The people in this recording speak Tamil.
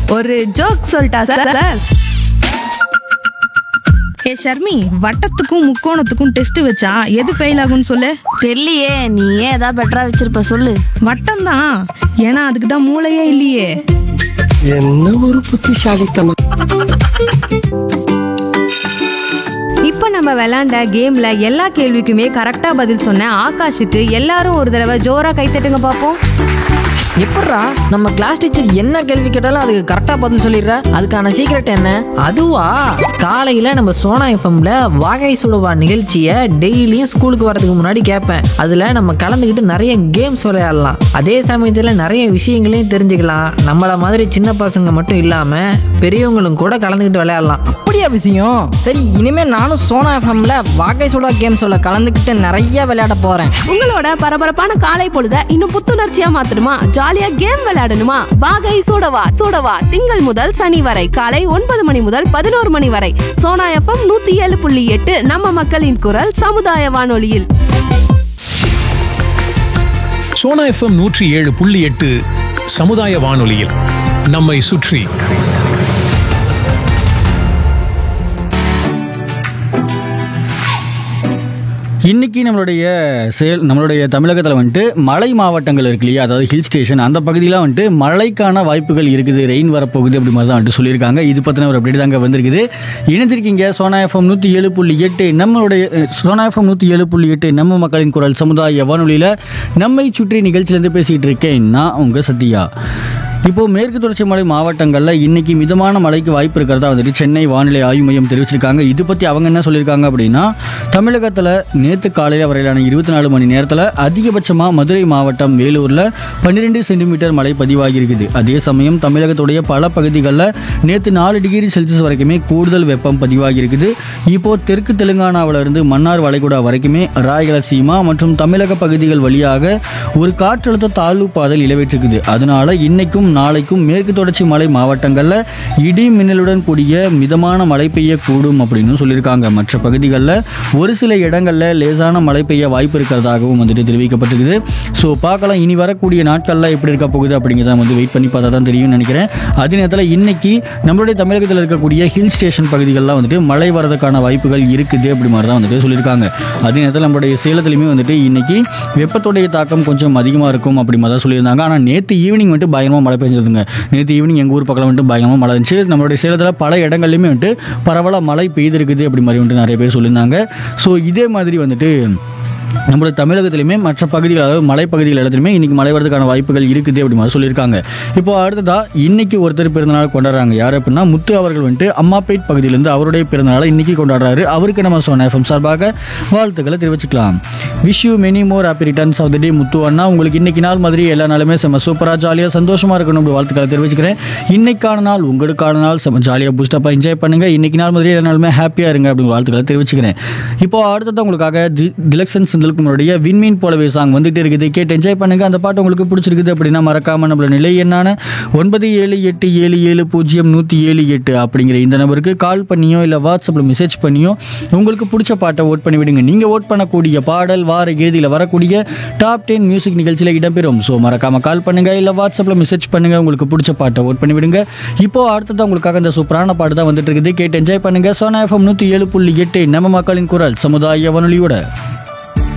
ஒரு ஜோக் சொல்லிட்டா சார் சார் ஏ ஷர்மி வட்டத்துக்கும் முக்கோணத்துக்கும் டெஸ்ட் வச்சா எது ஃபெயில் ஆகும்னு சொல்லு தெரியலையே நீ ஏன் ஏதாவது பெட்டரா வச்சிருப்ப சொல்லு வட்டம் தான் ஏன்னா அதுக்கு தான் மூளையே இல்லையே என்ன ஒரு புத்திசாலித்தனம் இப்போ நம்ம விளையாண்ட கேம்ல எல்லா கேள்விக்குமே கரெக்டா பதில் சொன்ன ஆகாஷுக்கு எல்லாரும் ஒரு தடவை ஜோரா கை தட்டுங்க பார்ப்போம் எப்பட்றா நம்ம கிளாஸ் டீச்சர் என்ன கேள்வி கேட்டாலும் அதுக்கு கரெக்டா பதில் சொல்லிடுற அதுக்கான சீக்ரெட் என்ன அதுவா காலையில நம்ம சோனா எஃப்எம்ல வாகை சுடுவா நிகழ்ச்சியை டெய்லியும் ஸ்கூலுக்கு வரதுக்கு முன்னாடி கேட்பேன் அதுல நம்ம கலந்துக்கிட்டு நிறைய கேம்ஸ் விளையாடலாம் அதே சமயத்துல நிறைய விஷயங்களையும் தெரிஞ்சுக்கலாம் நம்மள மாதிரி சின்ன பசங்க மட்டும் இல்லாம பெரியவங்களும் கூட கலந்துக்கிட்டு விளையாடலாம் அப்படியா விஷயம் சரி இனிமே நானும் சோனா எஃப்எம்ல வாகை சுடா கேம்ஸோட கலந்துக்கிட்டு நிறைய விளையாட போறேன் உங்களோட பரபரப்பான காலை பொழுத இன்னும் புத்துணர்ச்சியா மாத்தணுமா ஜாலியா கேம் விளையாடணுமா வாகை சூடவா சூடவா திங்கள் முதல் சனி வரை காலை ஒன்பது மணி முதல் பதினோரு மணி வரை சோனா எஃப்எம் நூத்தி ஏழு புள்ளி எட்டு நம்ம மக்களின் குரல் சமுதாய வானொலியில் சோனா எஃப்எம் நூற்றி ஏழு புள்ளி எட்டு சமுதாய வானொலியில் நம்மை சுற்றி இன்னைக்கு நம்மளுடைய செயல் நம்மளுடைய தமிழகத்தில் வந்துட்டு மலை மாவட்டங்கள் இருக்கு இல்லையா அதாவது ஹில் ஸ்டேஷன் அந்த பகுதியில் வந்துட்டு மழைக்கான வாய்ப்புகள் இருக்குது ரெயின் வரப்போகுது அப்படி மாதிரி தான் வந்துட்டு சொல்லியிருக்காங்க இது பற்றின ஒரு அப்படி தாங்க வந்திருக்குது இணைஞ்சிருக்கீங்க சோனா எஃப்எம் நூற்றி ஏழு புள்ளி எட்டு நம்மளுடைய அஹ், சோனா எஃப்எம் நூற்றி ஏழு புள்ளி எட்டு நம்ம மக்களின் குரல் சமுதாய வானொலியில் நம்மை சுற்றி நிகழ்ச்சியிலேருந்து பேசிகிட்டு இருக்கேன் நான் உங்கள் சத்யா இப்போ மேற்கு தொடர்ச்சி மலை மாவட்டங்களில் இன்னைக்கு மிதமான மழைக்கு வாய்ப்பு இருக்கிறதா வந்துட்டு சென்னை வானிலை ஆய்வு மையம் தெரிவிச்சிருக்காங்க இது பற்றி அவங்க என்ன சொல்லியிருக்காங்க அப்படின்னா தமிழகத்தில் நேற்று காலையில் வரையிலான இருபத்தி நாலு மணி நேரத்தில் அதிகபட்சமாக மதுரை மாவட்டம் வேலூரில் பன்னிரெண்டு சென்டிமீட்டர் மழை பதிவாகி இருக்குது அதே சமயம் தமிழகத்துடைய பல பகுதிகளில் நேற்று நாலு டிகிரி செல்சியஸ் வரைக்குமே கூடுதல் வெப்பம் பதிவாகி இருக்குது இப்போ தெற்கு தெலுங்கானாவில இருந்து மன்னார் வளைகுடா வரைக்குமே ராயலசீமா மற்றும் தமிழக பகுதிகள் வழியாக ஒரு காற்றழுத்த தாழ்வு பாதை நிலவிட்டிருக்குது அதனால இன்னைக்கும் நாளைக்கும் மேற்கு தொடர்ச்சி மலை மாவட்டங்களில் இடி மின்னலுடன் கூடிய மிதமான மழை பெய்யக்கூடும் அப்படின்னு சொல்லியிருக்காங்க மற்ற பகுதிகளில் ஒரு சில இடங்களில் லேசான மழை பெய்ய வாய்ப்பு இருக்கிறதாகவும் வந்துட்டு தெரிவிக்கப்பட்டிருக்குது ஸோ பார்க்கலாம் இனி வரக்கூடிய நாட்களில் எப்படி இருக்க போகுது அப்படிங்கிறத வந்து வெயிட் பண்ணி பார்த்தா தான் தெரியும்னு நினைக்கிறேன் அதே நேரத்தில் இன்னைக்கு நம்மளுடைய தமிழகத்தில் இருக்கக்கூடிய ஹில் ஸ்டேஷன் பகுதிகளெலாம் வந்துட்டு மழை வரதுக்கான வாய்ப்புகள் இருக்குது அப்படி மாதிரி தான் வந்துட்டு சொல்லியிருக்காங்க அதே நேரத்தில் நம்மளுடைய சேலத்துலையுமே வந்துட்டு இன்னைக்கு வெப்பத்துடைய தாக்கம் கொஞ்சம் அதிகமாக இருக்கும் அப்படி மாதிரி தான் சொல்லியிருந்தாங்க ஆனால் நேற்று ஈவினிங் வந்துட்டு பயங்கரமாக மழை பெஞ்சதுங்க நேற்று ஈவினிங் எங்கள் ஊர் பக்கம் வந்துட்டு பயங்கரமாக மழை இருந்துச்சு நம்மளுடைய சேலத்தில் பல இடங்கள்லையுமே வந்துட்டு பரவலாக மழை பெய்திருக்குது அப்படி மாதிரி வந்துட்டு நிறைய பேர் சொல்லியிருந்தாங்க ஸோ இதே மாதிரி வந்துட்டு நம்மளுடைய தமிழகத்திலுமே மற்ற பகுதிகள் அதாவது மலைப்பகுதிகள் இடத்துலையுமே இன்னைக்கு மழை வரதுக்கான வாய்ப்புகள் இருக்குது அப்படி மாதிரி சொல்லியிருக்காங்க இப்போ அடுத்ததா இன்னைக்கு ஒருத்தர் பிறந்தநாள் கொண்டாடுறாங்க யார் அப்படின்னா முத்து அவர்கள் வந்துட்டு அம்மாப்பேட் பகுதியிலேருந்து அவருடைய பிறந்தநாளை இன்னைக்கு கொண்டாடுறாரு அவருக்கு நம்ம சொன்ன எஃப்எம் சார்பாக வாழ்த்துக்களை தெரிவிச்சுக்கலாம் wish you many more happy returns of the day Muthu அண்ணா உங்களுக்கு இன்னைக்கு நாள் மாதிரி எல்லா நாளுமே செம்ம சூப்பராக ஜாலியாக சந்தோஷமாக இருக்கணும் அப்படி வாழ்த்துக்களை தெரிவிச்சுக்கிறேன் இன்னைக்கான நாள் உங்களுக்கான நாள் செம்ம ஜாலியாக பூஸ்டப்பாக என்ஜாய் பண்ணுங்க இன்னைக்கு நாள் மாதிரி எல்லா நாளுமே ஹாப்பியாக இருங்க அப்படின்னு வாழ்த்துக்களை தெரிவிச்சுக்கிறேன் இப்போ அடுத்தது உங்களுக்காக தி- திலக்ஷன் செந்தில்குமருடைய விண்மீன் போலவே சாங் வந்துட்டு இருக்குது கேட்டு என்ஜாய் பண்ணுங்க அந்த பாட்டு உங்களுக்கு பிடிச்சிருக்குது அப்படின்னா மறக்காம நம்மளோட நிலை என்னான ஒன்பது ஏழு எட்டு ஏழு ஏழு பூஜ்ஜியம் நூற்றி ஏழு எட்டு அப்படிங்கிற இந்த நம்பருக்கு கால் பண்ணியோ இல்லை வாட்ஸ்அப்பில் மெசேஜ் பண்ணியோ உங்களுக்கு பிடிச்ச பாட்டை ஓட் பண்ணி விடுங்க நீங்கள் ஓட் பண்ணக்கூடிய பாடல் வார இறுதியில் வரக்கூடிய டாப் டென் மியூசிக் நிகழ்ச்சியில் இடம்பெறும் ஸோ மறக்காம கால் பண்ணுங்க இல்லை வாட்ஸ்அப்பில் மெசேஜ் பண்ணுங்க உங்களுக்கு பிடிச்ச பாட்டை ஓட் பண்ணி விடுங்க இப்போ அடுத்தது உங்களுக்காக இந்த சூப்பரான பாட்டு தான் வந்துட்டு இருக்குது கேட்டு என்ஜாய் பண்ணுங்க சோனா எஃப்எம் நூற்றி ஏழு புள்ளி எட்டு நம்ம மக்களின் குரல் சமுதாய வானொலியோட